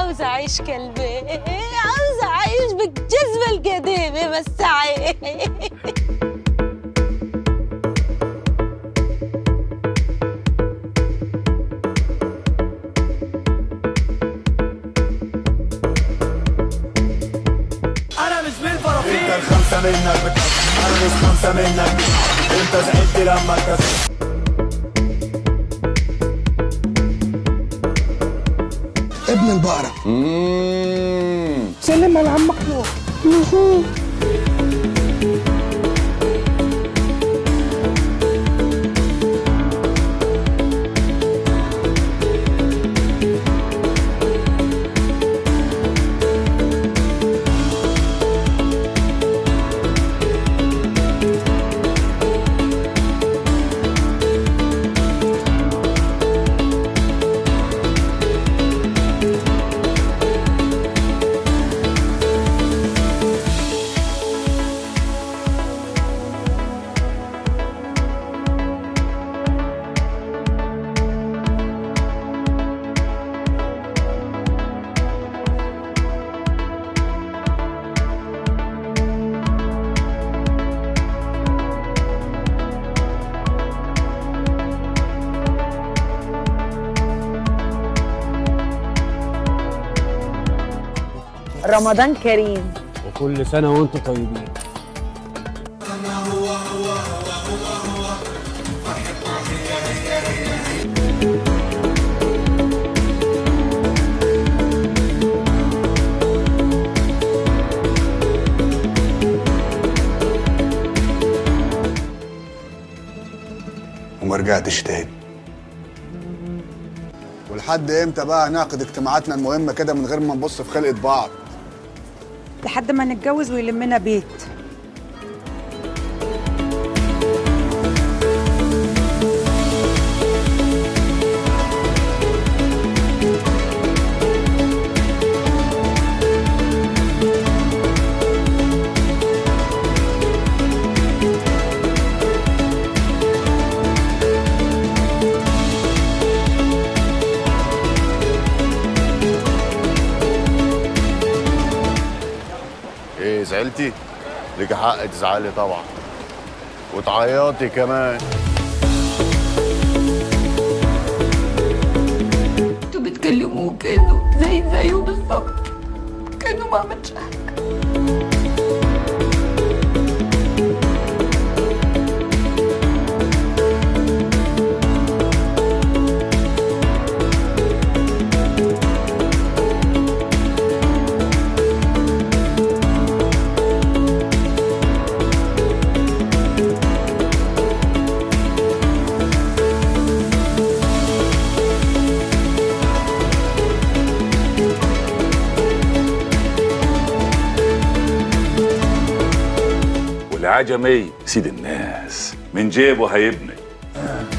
عاوزة أعيش كلبي عاوزة أعيش بالجذبة القديمة بس عايش انا مش من الفرافير انت الخمسة منك بتحب انا مش خمسة منك انت زعلت لما كسبت ابن البقرة سلم على عمك نور رمضان كريم وكل سنة وانتم طيبين وما رجعتش تاني ولحد امتى بقى هنعقد اجتماعاتنا المهمة كده من غير ما نبص في خلقة بعض لحد ما نتجوز ويلمنا بيت ايه زعلتي؟ ليكي حق تزعلي طبعا وتعيطي كمان انتوا بتكلموه كانه زي زيه بالظبط كانه ما عملش حاجه والعجمي سيد الناس من جيبه هيبني